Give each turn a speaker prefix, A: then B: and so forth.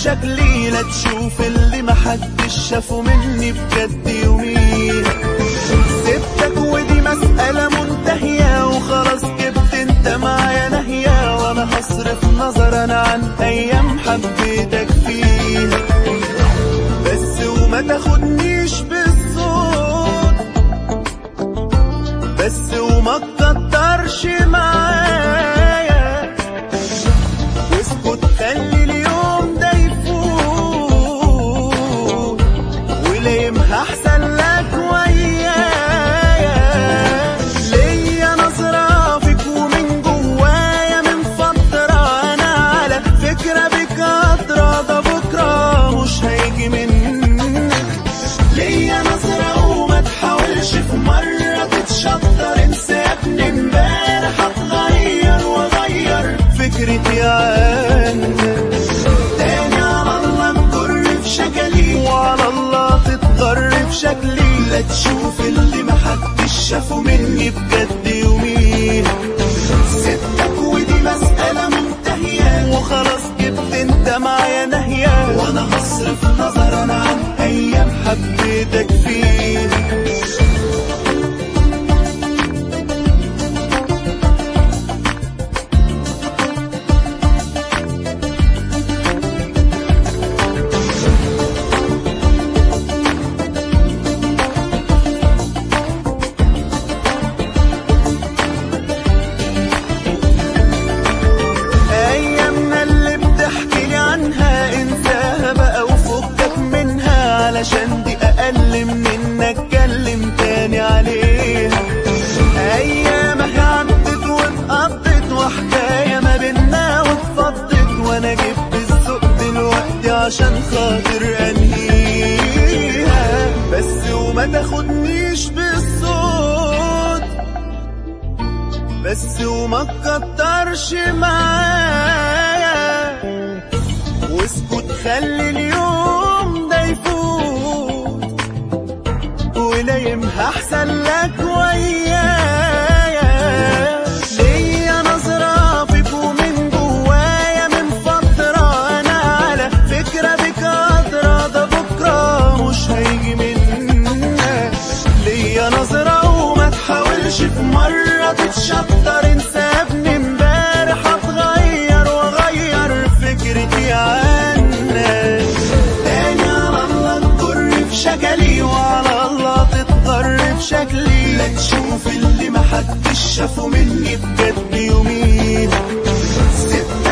A: شكلي لا تشوف اللي محدش شافه مني بجد يومين سبتك ودي مسألة منتهية وخلاص جبت انت معايا نهية وانا هصرف نظر انا عن ايام حبيتك فيها بس وما تاخدنيش بالصوت بس وما تكترش معايا واسكت خلي اليوم ده يفوت وليمها احسن لك ويايا ليا نظرة فيك ومن جوايا من فترة انا على فكرة بك قادرة ده بكرة مش هيجي منك ليا نظرة وما تحاولش في مرة تتشطر انسى يا ابني امبارح هتغير واغير فكرتي عنك تاني على الله تضر في شكلي وعلى الله تتضر في شكلي لا تشوف اللي محدش شافه مني بجد يومين سبتك ودي مسألة منتهية وخلاص جبت انت معايا نهية وانا هصرف نظر انا عن ايام حبيتك فيها ايامنا اللي بتحكي لي عنها انساها بقى وفكك منها علشان دي اقل من انك اتكلم تاني عليها ايام عدت واتقضت وحكايه ما بينا واتفضت وانا جبت الذوق دلوقتي عشان خاطر انهيها بس وما تاخدنيش بالصوت بس وما تكترش معايا واسكت خلي اليوم ده يفوت ولايمها احسن لك ويايا ليا نظرة فيك ومن جوايا من فترة انا على فكرة بك قادرة ده بكرة مش هيجي منك ليا نظرة وما تحاولش في مرة تتشطر انسى يا ابني امبارح هتغير واغير فكرتي عنك تاني على الله تضر في شكلي وعلى الله تتضر في شكلي لا تشوف اللي محدش شافه مني بجد يومين سبت